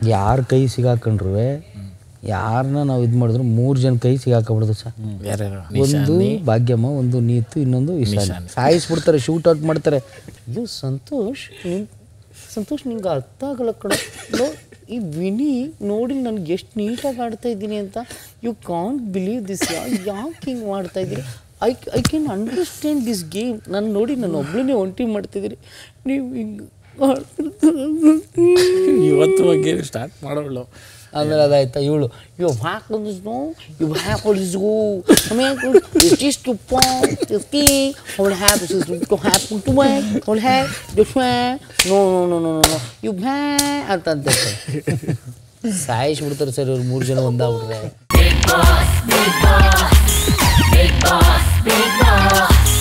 ಯಾರ ಕೈ ಸಿಗಾಕೊಂಡ್ರು ಯಾರನ್ನ ನಾವು ಇದು ಮಾಡಿದ್ರು ಮೂರು ಜನ ಕೈ ಸಿಗಾಕೊಂಡ್ಬಿಡ್ದು ಸರ್ ಯಾರ್ಯಾರು ಒಂದು ಭಾಗ್ಯಮ್ಮ ಒಂದು ನೀತು ಇನ್ನೊಂದು ಇಶಾನಿ ಸಾಯಿಸ್ಬಿಡ್ತಾರೆ ಶೂಟ್ ಔಟ್ ಮಾಡ್ತಾರೆ ಅಯ್ಯೋ ಸಂತೋಷ್ ನಿನ್ ಸಂತೋಷ್ ನಿಂಗೆ ಅರ್ಥ ಆಗಲ್ಲ ಕಣ ನೋ ಈ ವಿನಿ ನೋಡಿ ನನಗೆ ಎಷ್ಟು ನೀಟಾಗಿ ಆಡ್ತಾ ಇದ್ದೀನಿ ಅಂತ ಯು ಕಾಂಟ್ ಬಿಲೀವ್ ದಿಸ್ ಯಾಕೆ ಹಿಂಗೆ ಮಾಡ್ತಾ ಇದ್ದೀರಿ I I can understand this game ನಾನು ನೋಡಿ ನಾನು ಒಬ್ಬಳನ್ನೇ ಒಂಟಿ ಮಾಡ್ತಿದ್ದೀರಿ ನೀವು ಹಿಂಗೆ ಇವತ್ತು ಬಗ್ಗೆ ಸ್ಟಾರ್ಟ್ ಮಾಡೋಳು ಆಮೇಲೆ ಅದಾಯ್ತಾ ಇವಳು ಇವು ಹಾಕೊಂಡಿಸ್ನು ಇವು ಹಾಕೊಂಡಿಸ್ಗು ಆಮೇಲೆ ಇಷ್ಟಿಷ್ಟು ಪಿ ಅವಳು ಹ್ಯಾಪ್ ಹ್ಯಾಪ್ ಟು ಮೈ ಅವಳು ಹ್ಯಾ ದುಶ್ಮೆ no no no no no ಇವು ಹ್ಯಾ ಅಂತ ಅಂತ ಸಾಯಿಸ್ಬಿಡ್ತಾರೆ ಸರ್ ಇವ್ರು ಮೂರು ಜನ ಒಂದಾಗ್ಬಿಟ್ರೆ Big boss, big boss, big boss, big boss.